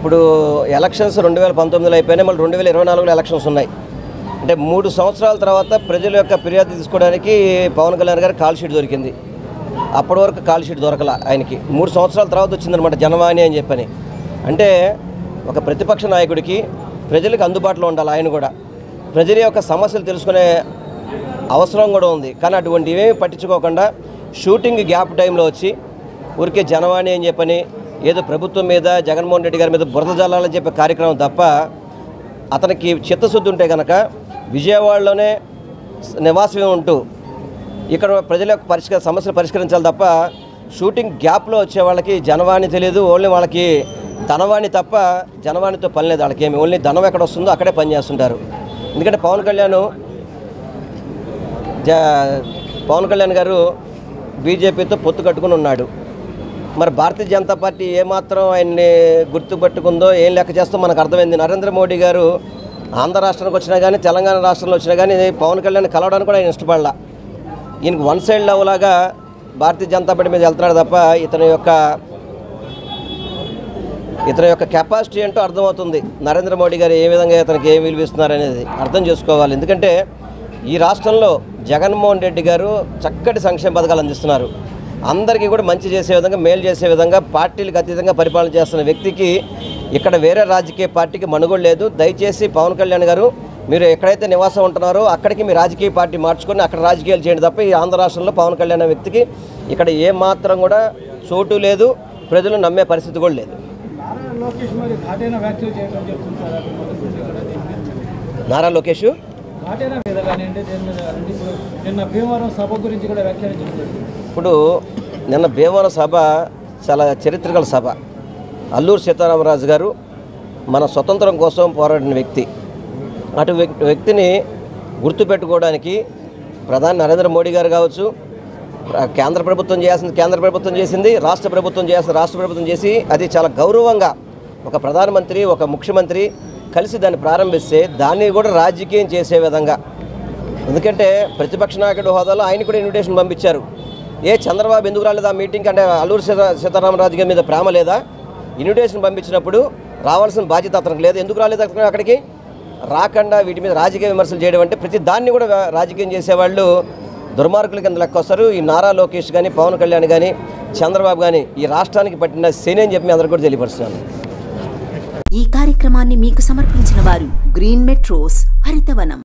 ఇప్పుడు ఎలక్షన్స్ రెండు వేల పంతొమ్మిదిలో అయిపోయినాయి మళ్ళీ రెండు వేల ఇరవై నాలుగులో ఎలక్షన్స్ ఉన్నాయి అంటే మూడు సంవత్సరాల తర్వాత ప్రజల యొక్క ఫిర్యాదు తీసుకోవడానికి పవన్ కళ్యాణ్ గారికి కాల్ షీట్ దొరికింది అప్పటి వరకు కాల్ షీట్ దొరకల ఆయనకి మూడు సంవత్సరాల తర్వాత వచ్చిందనమాట జనవాణి అని చెప్పని అంటే ఒక ప్రతిపక్ష నాయకుడికి ప్రజలకు అందుబాటులో ఉండాలి ఆయన కూడా ప్రజల యొక్క సమస్యలు తెలుసుకునే అవసరం కూడా ఉంది కానీ అటువంటి ఏమీ పట్టించుకోకుండా షూటింగ్ గ్యాప్ టైంలో వచ్చి ఊరికే జనవాణి అని చెప్పని ఏదో ప్రభుత్వం మీద జగన్మోహన్ రెడ్డి గారి మీద బురద జల్లాలని చెప్పే కార్యక్రమం తప్ప అతనికి చిత్తశుద్ధి ఉంటే కనుక విజయవాడలోనే నివాసమే ఉంటూ ఇక్కడ ప్రజల యొక్క పరిష్కార సమస్యలు పరిష్కరించాలి తప్ప షూటింగ్ గ్యాప్లో వచ్చే వాళ్ళకి జనవాణి తెలియదు ఓన్లీ వాళ్ళకి ధనవాణి తప్ప జనవాణితో పని లేదు వాళ్ళకి ఏమి ఓన్లీ ధనం ఎక్కడ వస్తుందో అక్కడే పని చేస్తుంటారు ఎందుకంటే పవన్ కళ్యాణ్ జ పవన్ కళ్యాణ్ గారు బీజేపీతో పొత్తు కట్టుకుని ఉన్నాడు మరి భారతీయ జనతా పార్టీ ఏమాత్రం ఆయన్ని గుర్తుపెట్టుకుందో ఏం లెక్క చేస్తో మనకు అర్థమైంది నరేంద్ర మోడీ గారు ఆంధ్ర రాష్ట్రానికి వచ్చినా కానీ తెలంగాణ రాష్ట్రంలో వచ్చినా కానీ పవన్ కళ్యాణ్ కలవడానికి కూడా ఆయన ఇష్టపడలా ఈయనకు వన్ సైడ్ లవ్ లాగా భారతీయ జనతా పార్టీ మీద వెళ్తున్నాడు తప్ప ఇతని యొక్క ఇతని యొక్క కెపాసిటీ ఏంటో అర్థమవుతుంది నరేంద్ర మోడీ గారు ఏ విధంగా ఇతనికి ఏ విలువ ఇస్తున్నారు అనేది అర్థం చేసుకోవాలి ఎందుకంటే ఈ రాష్ట్రంలో జగన్మోహన్ రెడ్డి గారు చక్కటి సంక్షేమ పథకాలు అందిస్తున్నారు అందరికీ కూడా మంచి చేసే విధంగా మేలు చేసే విధంగా పార్టీలకు అతీతంగా పరిపాలన చేస్తున్న వ్యక్తికి ఇక్కడ వేరే రాజకీయ పార్టీకి మనుగోడు లేదు దయచేసి పవన్ కళ్యాణ్ గారు మీరు ఎక్కడైతే నివాసం ఉంటున్నారో అక్కడికి మీ రాజకీయ పార్టీ మార్చుకొని అక్కడ రాజకీయాలు చేయండి తప్ప ఈ ఆంధ్ర రాష్ట్రంలో పవన్ కళ్యాణ్ అనే వ్యక్తికి ఇక్కడ ఏ మాత్రం కూడా చోటు లేదు ప్రజలు నమ్మే పరిస్థితి కూడా లేదు నారా లోకేష్ మరి ఘాటైన వ్యాఖ్యలు చేయడం చెప్తుంది సార్ అక్కడ మొదటి నుంచి ఇక్కడ దీనికి. నారా లోకేష్ ఘాటైన మీద కానివ్వండి దేని మీద కానివ్వండి ఇప్పుడు నిన్న భీమవరం సభ గురించి కూడా వ్యాఖ్యానించారు ఇప్పుడు నిన్న భీమవరం సభ చాలా చరిత్రగల సభ అల్లూరు సీతారామరాజు గారు మన స్వతంత్రం కోసం పోరాడిన వ్యక్తి అటు వ్యక్- వ్యక్తిని గుర్తుపెట్టుకోవడానికి ప్రధాని నరేంద్ర మోడీ గారు కావచ్చు ప్ర- కేంద్ర ప్రభుత్వం చేయాల్సింది కేంద్ర ప్రభుత్వం చేసింది రాష్ట్ర ప్రభుత్వం చేయాల్సింది రాష్ట్ర ప్రభుత్వం చేసి అది చాలా గౌరవంగా ఒక ప్రధానమంత్రి ఒక ముఖ్యమంత్రి కలిసి దాన్ని ప్రారంభిస్తే దాన్ని కూడా రాజకీయం చేసే విధంగా ఎందుకంటే ప్రతిపక్ష నాయకుడు హోదాలో ఆయన కూడా ఇన్విటేషన్ పంపించారు ఏ చంద్రబాబు ఎందుకు రాలేదు ఆ మీటింగ్ అంటే అల్లూరు సీతా సీతారామరాజు గారి మీద ప్రేమ లేదా ఇన్విటేషన్ పంపించినప్పుడు రావాల్సిన బాధ్యత అతనికి లేదు ఎందుకు రాలేదు అతను అక్కడికి రాకుండా వీటి మీద రాజకీయ విమర్శలు చేయడం అంటే ప్రతి దాన్ని కూడా వా- రాజకీయం చేసేవాళ్ళు దుర్మార్గుల కింద లెక్క వస్తారు ఈ నారా లోకేష్ కానీ పవన్ కళ్యాణ్ కానీ చంద్రబాబు కానీ ఈ రాష్ట్రానికి పట్టిన శని అని చెప్పి మీ అందరికీ కూడా తెలియపరుస్తున్నాను ఈ కార్యక్రమాన్ని మీకు సమర్పించిన వారు గ్రీన్ మెట్రోస్ హరితవనం